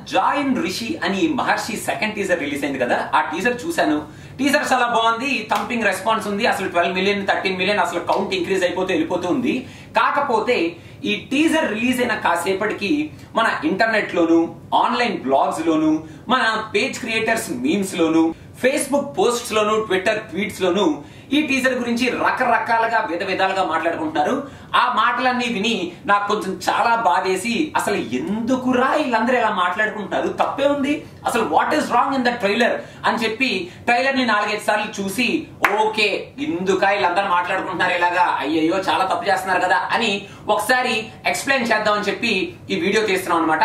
join Rishi అని మహర్షి second teaser release అయింది కదా ఆ టీజర్ చూశాను టీజర్ చాలా బాగుంది థంపింగ్ రెస్పాన్స్ ఉంది అసలు ట్వెల్వ్ మిలియన్ థర్టీన్ మిలియన్ అసలు కౌంట్ ఇంక్రీజ్ అయిపోతూ వెళ్ళిపోతూ ఉంది కాకపోతే ఈ టీజర్ రిలీజ్ అయిన కాసేపటికి మన ఇంటర్నెట్ లోను ఆన్లైన్ బ్లాగ్స్ లోను మన పేజ్ క్రియేటర్స్ మీమ్స్ లోను ఫేస్బుక్ పోస్ట్స్ లోను ట్విట్టర్ ట్వీట్స్ లోను ఈ టీజర్ గురించి రకరకాలుగా విధ విధాలుగా మాట్లాడుకుంటున్నారు ఆ మాటలన్నీ విని నాకు కొంచెం చాలా బాధేసి అసలు ఎందుకురా వీళ్ళందరూ ఇలా మాట్లాడుకుంటున్నారు తప్పే ఉంది అసలు what is wrong in the trailer అని చెప్పి ట్రైలర్ ని నాలుగైదు సార్లు చూసి ఓకే ఇందుక వీళ్ళందరూ మాట్లాడుకుంటున్నారు ఇలాగా అయ్యయ్యో చాలా తప్పు చేస్తున్నారు కదా అని ఒకసారి ఎక్స్ప్లెయిన్ చేద్దామని చెప్పి ఈ వీడియో తీస్తున్నాం అనమాట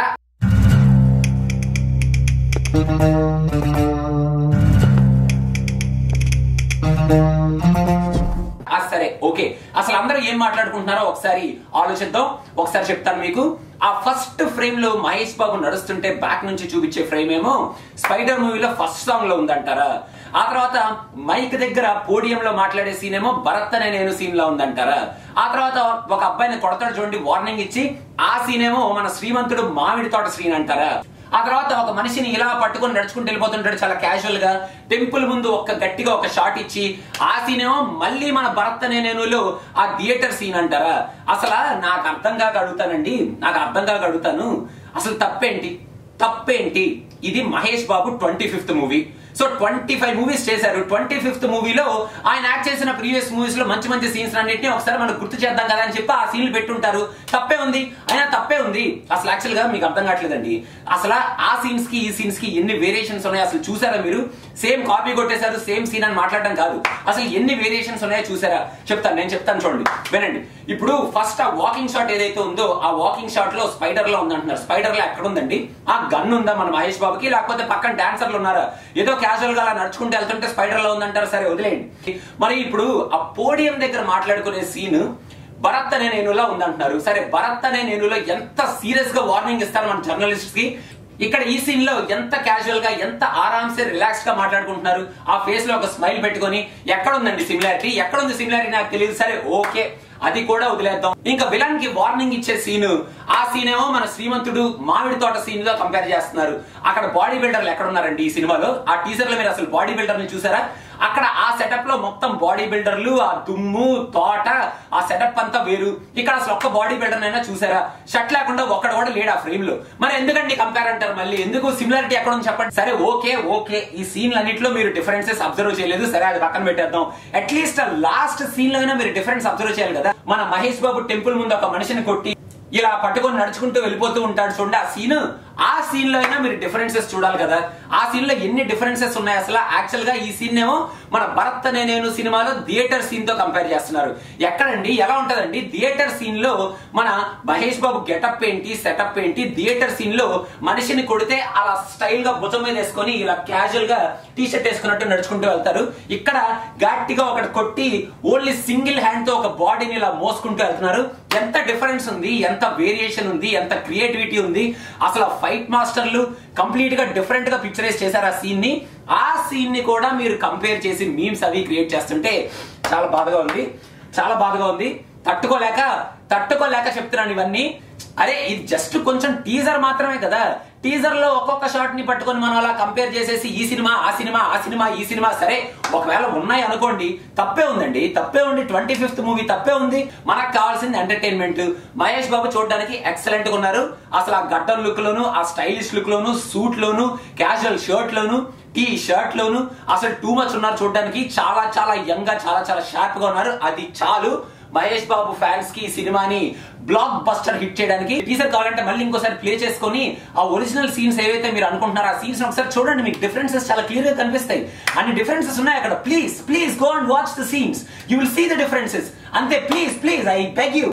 ఆ సరే ఓకే అసలు అందరూ ఏం మాట్లాడుకుంటున్నారో ఒకసారి ఆలోచిద్దాం ఒకసారి చెప్తాను మీకు ఆ ఫస్ట్ ఫ్రేమ్ లో మహేష్ బాబు నడుస్తుంటే బ్యాక్ నుంచి చూపించే ఫ్రేమ్ ఏమో స్పైడర్ మూవీలో ఫస్ట్ సాంగ్ లో ఉందంటారా ఆ తర్వాత మైక్ దగ్గర పోడియం లో మాట్లాడే సీన్ ఏమో భరత్ అనే నేను సీన్ లో ఉందంటారా ఆ తర్వాత ఒక అబ్బాయిని కొడతాడు చూడండి వార్నింగ్ ఇచ్చి ఆ సీన్ ఏమో మన శ్రీమంతుడు మామిడి తోట సీన్ అంటారా ఆ తర్వాత ఒక మనిషిని ఇలా పట్టుకొని నడుచుకుంటూ వెళ్ళిపోతుంటాడు చాలా క్యాజువల్ గా టెంపుల్ ముందు ఒక గట్టిగా ఒక షాట్ ఇచ్చి ఆ సీన్ ఏమో మళ్ళీ మన భరత్ అనే నేనులో ఆ థియేటర్ సీన్ అంటారా అసలు నాకు అర్థం కాక అడుగుతానండి నాకు అర్థం కాక అడుగుతాను అసలు తప్పేంటి తప్పేంటి ఇది Mahesh Babu twenty fifth movie so twenty five movies చేశారు ట్వంటీ ఫిఫ్త్ మూవీలో ఆయన యాక్ట్ చేసిన ప్రీవియస్ మూవీస్ లో మంచి మంచి సీన్స్ అన్నింటినీ ఒకసారి మనం గుర్తు చేద్దాం కదా అని చెప్పి ఆ సీన్లు పెట్టుంటారు తప్పే ఉంది అయినా తప్పే ఉంది అసలు యాక్చువల్ గా మీకు అర్థం కావట్లేదండి అసలు ఆ సీన్స్ కి ఈ సీన్స్ కి ఎన్ని వేరియేషన్స్ ఉన్నాయో అసలు చూసారా మీరు సేమ్ కాపీ కొట్టేశారు సేమ్ సీన్ అని మాట్లాడడం కాదు అసలు ఎన్ని వేరియేషన్స్ ఉన్నాయో చూసారా చెప్తాను నేను చెప్తాను చూడండి వినండి ఇప్పుడు ఫస్ట్ ఆ వాకింగ్ షాట్ ఏదైతే ఉందో ఆ వాకింగ్ షాట్ లో స్పైడర్ లో ఉందంటున్నారు స్పైడర్ లో ఎక్కడ ఉందండి ఆ గన్ ఉందా మన మహేష్ బాబుకి లేకపోతే పక్కన డాన్సర్లు ఉన్నారా ఏదో క్యాజువల్ గా అలా నడుచుకుంటూ వెళ్తుంటే స్పైడర్ లో ఉందంటారు సరే వదిలేయండి మరి ఇప్పుడు ఆ పోడియం దగ్గర మాట్లాడుకునే సీన్ భరత్ అనే నేనులో ఉందంటున్నారు సరే భరత్ అనే నేనులో ఎంత సీరియస్ గా వార్నింగ్ ఇస్తారు మన జర్నలిస్ట్ కి ఇక్కడ ఈ సీన్ లో ఎంత క్యాజువల్ గా ఎంత ఆరామ్సే రిలాక్స్ గా మాట్లాడుకుంటున్నారు ఆ ఫేస్ లో ఒక స్మైల్ పెట్టుకొని ఎక్కడ ఉందండి సిమిలారిటీ ఎక్కడ ఉంది సిమిలారిటీ నాకు తెలియదు సరే ఓకే అది కూడా వదిలేద్దాం ఇంకా విలన్ కి వార్నింగ్ ఇచ్చే సీన్ ఆ సీన్ ఏమో మన శ్రీమంతుడు మామిడి తోట సీన్ లో కంపేర్ చేస్తున్నారు అక్కడ బాడీ బిల్డర్లు ఎక్కడ ఉన్నారండి ఈ సినిమాలో ఆ టీజర్ లో మీరు అసలు బాడీ బిల్డర్ ని చూసారా అక్కడ ఆ సెటప్ లో మొత్తం బాడీ బిల్డర్లు ఆ దుమ్ము తోట ఆ సెటప్ అంతా వేరు ఇక్కడ అసలు ఒక్క బాడీ బిల్డర్ అయినా చూసారా షర్ట్ లేకుండా ఒక్కడ కూడా లేడు ఆ ఫ్రేమ్ లో మరి ఎందుకండి కంపేర్ అంటారు మళ్ళీ ఎందుకు సిమిలారిటీ ఎక్కడ ఉంది చెప్పండి సరే ఓకే ఓకే ఈ సీన్లు అన్నింటిలో మీరు డిఫరెన్సెస్ అబ్జర్వ్ చేయలేదు సరే అది పక్కన పెట్టేద్దాం అట్లీస్ట్ లాస్ట్ సీన్ లో అయినా మీరు డిఫరెన్స్ అబ్జర్వ్ చేయాలి కదా మన మహేష్ బాబు టెంపుల్ ముందు ఒక మనిషిని కొట్టి ఇలా పట్టుకొని నడుచుకుంటూ వెళ్ళిపోతూ ఉంటాడు చూడండి ఆ సీన్ ఆ సీన్ లో అయినా మీరు డిఫరెన్సెస్ చూడాలి కదా ఆ సీన్ లో ఎన్ని డిఫరెన్సెస్ ఉన్నాయి అసలు యాక్చువల్ గా ఈ సీన్ ఏమో మన భరత్ అనే నేను సినిమాలో థియేటర్ సీన్ తో కంపేర్ చేస్తున్నారు ఎక్కడండి ఎలా ఉంటదండి థియేటర్ సీన్ లో మన మహేష్ బాబు గెటప్ ఏంటి సెటప్ ఏంటి థియేటర్ సీన్ లో మనిషిని కొడితే అలా స్టైల్ గా భుజం మీద వేసుకొని ఇలా క్యాజువల్ గా టీ షర్ట్ వేసుకున్నట్టు నడుచుకుంటూ వెళ్తారు ఇక్కడ గట్టిగా ఒకటి కొట్టి ఓన్లీ సింగిల్ హ్యాండ్ తో ఒక బాడీని ఇలా మోసుకుంటూ వెళ్తున్నారు ఎంత డిఫరెన్స్ ఉంది ఎంత వేరియేషన్ ఉంది ఎంత క్రియేటివిటీ ఉంది అసలు ఫైట్ మాస్టర్లు కంప్లీట్ గా డిఫరెంట్ గా పిక్చరైజ్ చేశారు ఆ సీన్ ని ఆ సీన్ ని కూడా మీరు కంపేర్ చేసి మీమ్స్ అవి క్రియేట్ చేస్తుంటే చాలా బాధగా ఉంది చాలా బాధగా ఉంది తట్టుకోలేక తట్టుకోలేక చెప్తున్నాను ఇవన్నీ అరే ఇది జస్ట్ కొంచెం టీజర్ మాత్రమే కదా టీజర్ లో ఒక్కొక్క షాట్ ని పట్టుకొని మనం అలా కంపేర్ చేసేసి ఈ సినిమా ఆ సినిమా ఆ సినిమా ఈ సినిమా సరే ఒకవేళ ఉన్నాయి అనుకోండి తప్పే ఉందండి తప్పే ఉంది ట్వంటీ ఫిఫ్త్ మూవీ తప్పే ఉంది మనకు కావాల్సింది ఎంటర్టైన్మెంట్ మహేష్ బాబు చూడడానికి ఎక్సలెంట్ గా ఉన్నారు అసలు ఆ గడ్డన్ లుక్ లోను ఆ స్టైలిష్ లుక్ లోను సూట్ లోను క్యాజువల్ షర్ట్ లోను టీ షర్ట్ లోను అసలు టూ మచ్ ఉన్నారు చూడడానికి చాలా చాలా యంగ్ గా చాలా చాలా షార్ప్ గా ఉన్నారు అది చాలు మహేష్ బాబు ఫ్యాన్స్ కి ఈ సినిమాని బ్లాక్ బస్టర్ హిట్ చేయడానికి టీజర్ కావాలంటే మళ్ళీ ఇంకోసారి ప్లే చేసుకొని ఆ ఒరిజినల్ సీన్స్ ఏవైతే మీరు అనుకుంటున్నారో ఆ సీన్స్ ఒకసారి చూడండి మీకు డిఫరెన్సెస్ చాలా క్లియర్ గా కనిపిస్తాయి అన్ని డిఫరెన్సెస్ ఉన్నాయి అక్కడ please please go and watch the scenes you will see the differences అంతే please please I beg you